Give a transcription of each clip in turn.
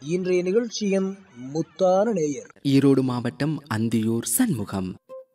இன்றைய நிகழ்ச்சியின் முத்தான நேயர் ஈரோடு மாவட்டம் அந்தியூர் சண்முகம்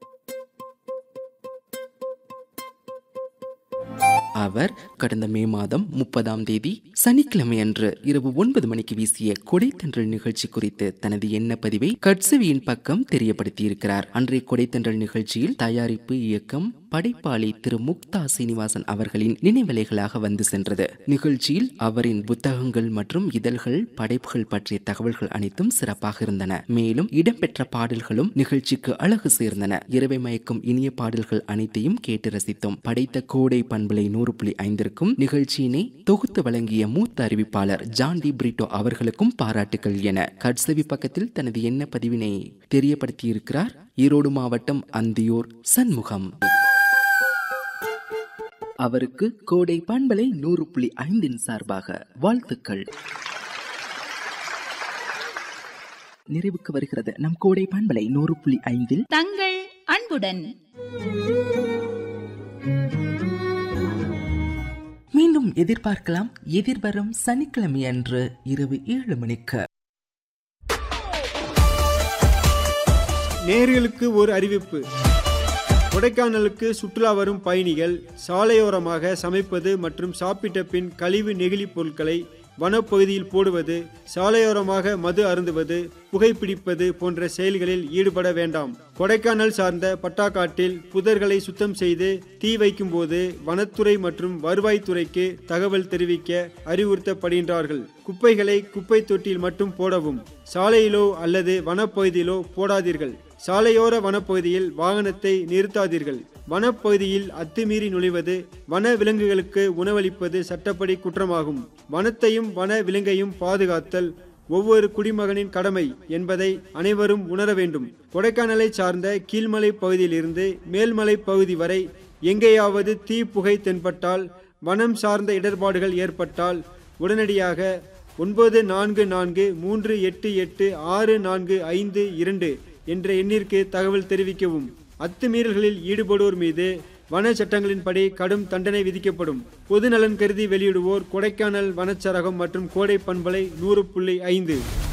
அவர் கடந்த மே மாதம் முப்பதாம் தேதி சனிக்கிழமை அன்று இரவு ஒன்பது மணிக்கு வீசிய கொடைத்தன்றல் நிகழ்ச்சி குறித்து தனது எண்ண பதிவை கட்சவியின் பக்கம் தெரியப்படுத்தியிருக்கிறார் அன்றைய கொடைத்தன்றல் நிகழ்ச்சியில் தயாரிப்பு இயக்கம் படைப்பாளி திரு முக்தா சீனிவாசன் அவர்களின் நினைவலைகளாக வந்து சென்றது நிகழ்ச்சியில் அவரின் புத்தகங்கள் மற்றும் இதழ்கள் படைப்புகள் பற்றிய தகவல்கள் அனைத்தும் சிறப்பாக இருந்தன மேலும் இடம்பெற்ற பாடல்களும் நிகழ்ச்சிக்கு அழகு சேர்ந்தன இரவை மயக்கும் இனிய பாடல்கள் அனைத்தையும் கேட்டு ரசித்தோம் படைத்த கோடை பண்பலை நூறு புள்ளி ஐந்திற்கும் நிகழ்ச்சியினை தொகுத்து வழங்கிய மூத்த அறிவிப்பாளர் ஜான் டி பிரிட்டோ அவர்களுக்கும் பாராட்டுகள் என கட்சவி பக்கத்தில் தனது எண்ண பதிவினை தெரியப்படுத்தியிருக்கிறார் ஈரோடு மாவட்டம் அந்தியூர் சண்முகம் அவருக்கு கோடை பண்பலை நூறு புள்ளி ஐந்தின் சார்பாக வாழ்த்துக்கள் நிறைவுக்கு வருகிறது நம் கோடை பண்பலை நூறு புள்ளி ஐந்தில் தங்கள் அன்புடன் மீண்டும் எதிர்பார்க்கலாம் எதிர்வரும் சனிக்கிழமை அன்று இரவு ஏழு மணிக்கு நேர்களுக்கு ஒரு அறிவிப்பு கொடைக்கானலுக்கு சுற்றுலா வரும் பயணிகள் சாலையோரமாக சமைப்பது மற்றும் சாப்பிட்ட பின் கழிவு நெகிழி பொருட்களை வனப்பகுதியில் போடுவது சாலையோரமாக மது அருந்துவது புகைப்பிடிப்பது போன்ற செயல்களில் ஈடுபட வேண்டாம் கொடைக்கானல் சார்ந்த பட்டாக்காட்டில் புதர்களை சுத்தம் செய்து தீ வைக்கும்போது வனத்துறை மற்றும் வருவாய்த்துறைக்கு தகவல் தெரிவிக்க அறிவுறுத்தப்படுகின்றார்கள் குப்பைகளை குப்பை தொட்டியில் மட்டும் போடவும் சாலையிலோ அல்லது வனப்பகுதியிலோ போடாதீர்கள் சாலையோர வனப்பகுதியில் வாகனத்தை நிறுத்தாதீர்கள் வனப்பகுதியில் அத்துமீறி நுழைவது வன விலங்குகளுக்கு உணவளிப்பது சட்டப்படி குற்றமாகும் வனத்தையும் வன விலங்கையும் பாதுகாத்தல் ஒவ்வொரு குடிமகனின் கடமை என்பதை அனைவரும் உணர வேண்டும் கொடைக்கானலை சார்ந்த கீழ்மலை பகுதியிலிருந்து மேல்மலை பகுதி வரை எங்கேயாவது தீ புகை தென்பட்டால் வனம் சார்ந்த இடர்பாடுகள் ஏற்பட்டால் உடனடியாக ஒன்பது நான்கு நான்கு மூன்று எட்டு எட்டு ஆறு நான்கு ஐந்து இரண்டு என்ற எண்ணிற்கு தகவல் தெரிவிக்கவும் அத்துமீறல்களில் ஈடுபடுவோர் மீது வன சட்டங்களின்படி கடும் தண்டனை விதிக்கப்படும் பொது நலன் கருதி வெளியிடுவோர் கொடைக்கானல் வனச்சரகம் மற்றும் கோடை பண்பலை நூறு புள்ளி ஐந்து